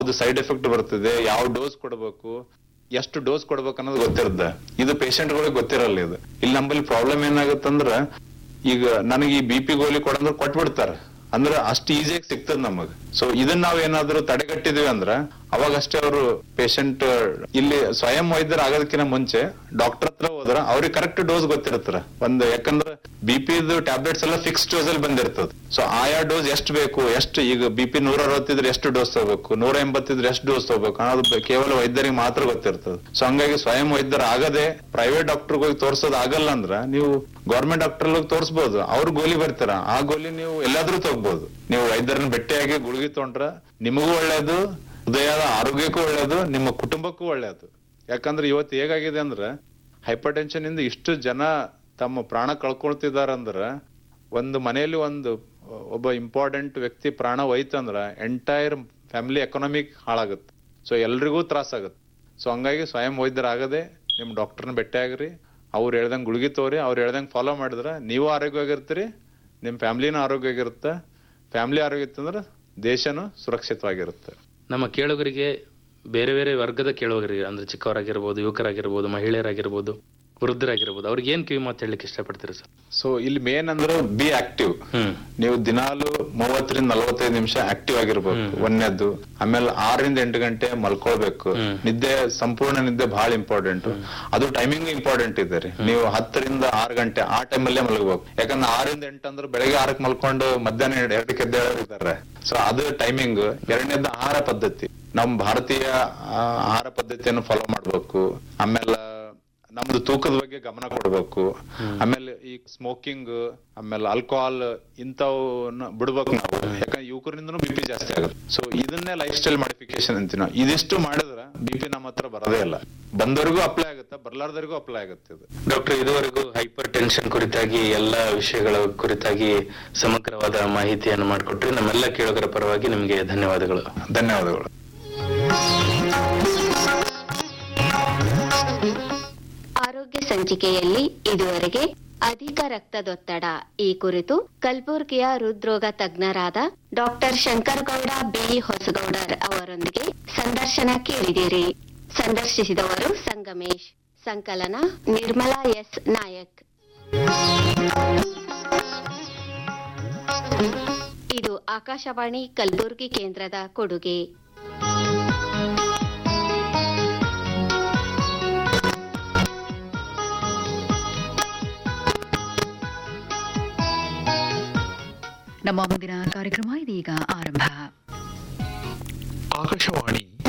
ಯಾವ್ದು side effect ಬರ್ತದೆ ಯಾವ ಡೋಸ್ ಕೊಡಬೇಕು ಎಷ್ಟು ಡೋಸ್ ಕೊಡ್ಬೇಕು ಅನ್ನೋದು ಗೊತ್ತಿರುತ್ತೆ ಇದು patient ಗಳಿಗೆ ಗೊತ್ತಿರಲ್ಲ ಇದು ಇಲ್ಲಿ ನಮ್ಮಲ್ಲಿ ಪ್ರಾಬ್ಲಮ್ ಏನಾಗುತ್ತಂದ್ರ ಈಗ ನನಗೆ ಈ ಬಿ ಪಿ ಗೋಲಿ ಕೊಡಂದ್ರೆ ಕೊಟ್ಬಿಡ್ತಾರ ಅಂದ್ರ ಅಷ್ಟು ಈಸಿಯಾಗಿ ಸಿಗ್ತದ ನಮಗ್ ಸೊ ಇದನ್ನ ನಾವ್ ಏನಾದ್ರು ತಡೆಗಟ್ಟಿದ್ವಿ ಅಂದ್ರ ಅವಾಗ ಅಷ್ಟೇ ಅವರು ಪೇಷಂಟ್ ಇಲ್ಲಿ ಸ್ವಯಂ ವೈದ್ಯರ ಆಗೋದಕ್ಕಿಂತ ಮುಂಚೆ ಡಾಕ್ಟರ್ ಹತ್ರ ಹೋದ್ರ ಅವ್ರಿಗೆ ಕರೆಕ್ಟ್ ಡೋಸ್ ಗೊತ್ತಿರತ್ರ ಒಂದ್ ಯಾಕಂದ್ರ ಬಿ ಪಿ ಟ್ಯಾಬ್ಲೆಟ್ಸ್ ಎಲ್ಲ ಫಿಕ್ಸ್ ಡೋಸ್ ಅಲ್ಲಿ ಬಂದಿರ್ತದ ಸೊ ಆಯಾ ಡೋಸ್ ಎಷ್ಟು ಬೇಕು ಎಷ್ಟು ಈಗ ಬಿ ಪಿ ನೂರ ಅರವತ್ತಿದ್ರೆ ಎಷ್ಟು ಡೋಸ್ ತಗೋಬೇಕು ನೂರ ಎಂಬತ್ತಿದ್ರೆ ಎಷ್ಟು ಡೋಸ್ ತಗೋಬೇಕು ಅನ್ನೋದು ಬೆ- ಕೇವಲ ವೈದ್ಯರಿಗೆ ಮಾತ್ರ ಗೊತ್ತಿರ್ತದೆ ಸೊ ಹಂಗಾಗಿ ಸ್ವಯಂ ವೈದ್ಯರ ಆಗದೆ ಪ್ರೈವೇಟ್ ಡಾಕ್ಟರ್ ಹೋಗಿ ತೋರ್ಸೋದ್ ಆಗಲ್ಲ ಅಂದ್ರ ನೀವು ಗೌರ್ಮೆಂಟ್ ಡಾಕ್ಟರ್ ಹೋಗಿ ತೋರ್ಸ್ಬೋದು ಅವ್ರು ಗೋಲಿ ಬರ್ತಾರ ಆ ಗೋಲಿ ನೀವು ಎಲ್ಲಾದ್ರೂ ತಗೋಬಹುದು ನೀವು ವೈದ್ಯರನ್ನ ಭೇಟಿಯಾಗಿ ಗುಳಿಗೆ ತೊಗೊಂಡ್ರ ನಿಮಗೂ ಒಳ್ಳೇದು ಹೃದಯದ ಆರೋಗ್ಯಕ್ಕೂ ಒಳ್ಳೇದು ನಿಮ್ಮ ಕುಟುಂಬಕ್ಕೂ ಒಳ್ಳೇದು ಯಾಕಂದ್ರೆ ಇವತ್ತು ಹೇಗಾಗಿದೆ ಅಂದ್ರ ಹೈಪರ್ ಟೆನ್ಷನ್ ಇಂದ ಇಷ್ಟು ಜನ ತಮ್ಮ ಪ್ರಾಣ ಕಳ್ಕೊಳ್ತಿದಾರಂದ್ರ ಒಂದು ಮನೆಯಲ್ಲಿ ಒಂದು ಒಬ್ಬ ಇಂಪಾರ್ಟೆಂಟ್ ವ್ಯಕ್ತಿ ಪ್ರಾಣ ಹೋಯ್ತಂದ್ರ ಎಂಟೈರ್ ಫ್ಯಾಮಿಲಿ ಎಕನಾಮಿಕ್ ಹಾಳಾಗುತ್ತೆ ಸೊ ಎಲ್ರಿಗೂ ತ್ರಾಸ ಆಗುತ್ತೆ ಸೊ ಹಂಗಾಗಿ ಸ್ವಯಂ ವೈದ್ಯರಾಗದೆ ನಿಮ್ ಡಾಕ್ಟರ್ನ ಭೇಟಿಯಾಗ್ರಿ ಅವ್ರು ಹೇಳ್ದಂಗ್ ಗುಳಿಗೆ ತೋರಿ ಅವ್ರು ಹೇಳ್ದಂಗ್ ಫಾಲೋ ಮಾಡಿದ್ರ ನೀವು ಆರೋಗ್ಯವಾಗಿರ್ತೀರಿ ನಿಮ್ ಫ್ಯಾಮಿಲಿನೂ ಆರೋಗ್ಯವಾಗಿರುತ್ತೆ ಫ್ಯಾಮಿಲಿ ಆರೋಗ್ಯ ಇತ್ತಂದ್ರ ದೇಶನೂ ಸುರಕ್ಷಿತವಾಗಿರುತ್ತೆ ನಮ್ಮ ಕೇಳುಗರಿಗೆ ಬೇರೆ ಬೇರೆ ವರ್ಗದ ಕೇಳುಗರಿಗೆ ಅಂದ್ರೆ ಚಿಕ್ಕವರಾಗಿರ್ಬೋದು ಯುವಕರಾಗಿರ್ಬೋದು ಮಹಿಳೆಯರಾಗಿರ್ಬೋದು ವೃದ್ಧರಾಗಿರ್ಬೋದು ಅವ್ರಿಗೆ ಏನ್ ಕಿವಿ ಮಾತು ಹೇಳಲಿಕ್ಕೆ ಇಷ್ಟಪಡ್ತೀರಿ ಸರ್ ಸೊ ಇಲ್ಲಿ ಮೇನ್ ಅಂದ್ರೆ ಬಿ ಆಕ್ಟಿವ್ ಹ್ಮ್ ನೀವು ದಿನಾಲು ಮೂವತ್ತರಿಂದ ನಲವತ್ತೈದು ನಿಮಿಷ ಆಕ್ಟಿವ್ ಆಗಿರ್ಬೇಕು ಒಂದನೇದ್ದು ಆಮೇಲೆ ಆರರಿಂದ ಎಂಟು ಗಂಟೆ ಮಲ್ಕೊಳ್ಬೇಕು ಹ್ಮ್. ನಿದ್ದೆ ಸಂಪೂರ್ಣ ನಿದ್ದೆ ಬಹಳ ಇಂಪಾರ್ಟೆಂಟ್ ಅದು ಟೈಮಿಂಗ್ ಇಂಪಾರ್ಟೆಂಟ್ ಇದೆ ರೀ ನೀವು ಹತ್ತರಿಂದ ಆರು ಗಂಟೆ ಆ ಟೈಮಲ್ಲೇ ಮಲಗಬೇಕು ಯಾಕಂದ್ರೆ ಆರಿಂದ ಎಂಟು ಅಂದ್ರೆ ಬೆಳಗ್ಗೆ ಆರಕ್ಕೆ ಮಲ್ಕೊಂಡು ಮಧ್ಯಾಹ್ನ ಎರಡು- ಎರಡಕ್ಕೆ ಎದ್ದೇಳೋರು ಇದ್ದಾರೆ ಸೊ ಅದು ಟೈಮಿಂಗ್ ಎರಡನೇದ್ದು ಆಹಾರ ಪದ್ಧತಿ ನಮ್ ಭಾರತೀಯ ಆ, ಆಹಾರ ಪದ್ಧತಿಯನ್ನು ಫಾಲೋ ಮಾಡ್ಬೇಕು ಆಮೇಲೆ ನಮ್ದು ತೂಕದ ಬಗ್ಗೆ ಗಮನ ಕೊಡ್ಬೇಕು ಆಮೇಲೆ ಈ ಸ್ಮೋಕಿಂಗ್ ಆಮೇಲೆ ಆಲ್ಕೋಹಾಲ್ ಇಂಥವನ್ನ ಬಿಡ್ಬೇಕು ನಾವು ಯಾಕಂದ್ರೆ ಯುವಕರಿಂದನೂ ಬಿ ಪಿ ಜಾಸ್ತಿ ಆಗುತ್ತೆ ಸೊ ಇದನ್ನೇ ಲೈಫ್ ಸ್ಟೈಲ್ ಮಾಡಿಫಿಕೇಶನ್ ಅಂತೀವಿ ನಾವು ಇದಿಷ್ಟು ಮಾಡಿದ್ರೆ ಬಿ ಪಿ ನಮ್ಮ ಹತ್ರ ಬರೋದೇ ಇಲ್ಲ ಬಂದವರಿಗೂ ಅಪ್ಲೈ ಆಗುತ್ತೆ ಬರ್ಲಾರ್ದವ್ರಿಗೂ ಅಪ್ಲೈ ಆಗುತ್ತೆ ಇದು ಡಾಕ್ಟರ್ ಇದುವರೆಗೂ ಹೈಪರ್ ಟೆನ್ಷನ್ ಕುರಿತಾಗಿ ಎಲ್ಲ ವಿಷಯಗಳ ಕುರಿತಾಗಿ ಸಮಗ್ರವಾದ ಮಾಹಿತಿಯನ್ನು ಮಾಡಿಕೊಟ್ರಿ ನಮ್ಮೆಲ್ಲ ಕೇಳುಗರ ಪರವಾಗಿ ನಿಮಗೆ ಧನ್ಯವಾದಗಳು ಧನ್ಯವಾದಗಳು ಆರೋಗ್ಯ ಸಂಚಿಕೆಯಲ್ಲಿ ಇದುವರೆಗೆ ಅಧಿಕ ರಕ್ತದೊತ್ತಡ ಈ ಕುರಿತು ಕಲಬುರ್ಗಿಯ ಹೃದ್ರೋಗ ತಜ್ಞರಾದ ಡಾಕ್ಟರ್ ಶಂಕರಗೌಡ ಬಿ ಹೊಸಗೌಡರ್ ಅವರೊಂದಿಗೆ ಸಂದರ್ಶನ ಕೇಳಿದಿರಿ ಸಂದರ್ಶಿಸಿದವರು ಸಂಗಮೇಶ್ ಸಂಕಲನ ನಿರ್ಮಲಾ ಎಸ್ ನಾಯಕ್ ಇದು ಆಕಾಶವಾಣಿ ಕಲಬುರ್ಗಿ ಕೇಂದ್ರದ ಕೊಡುಗೆ ನಮ್ಮ ಮುಂದಿನ ಕಾರ್ಯಕ್ರಮ ಇದೀಗ ಆರಂಭ ಆಕಾಶವಾಣಿ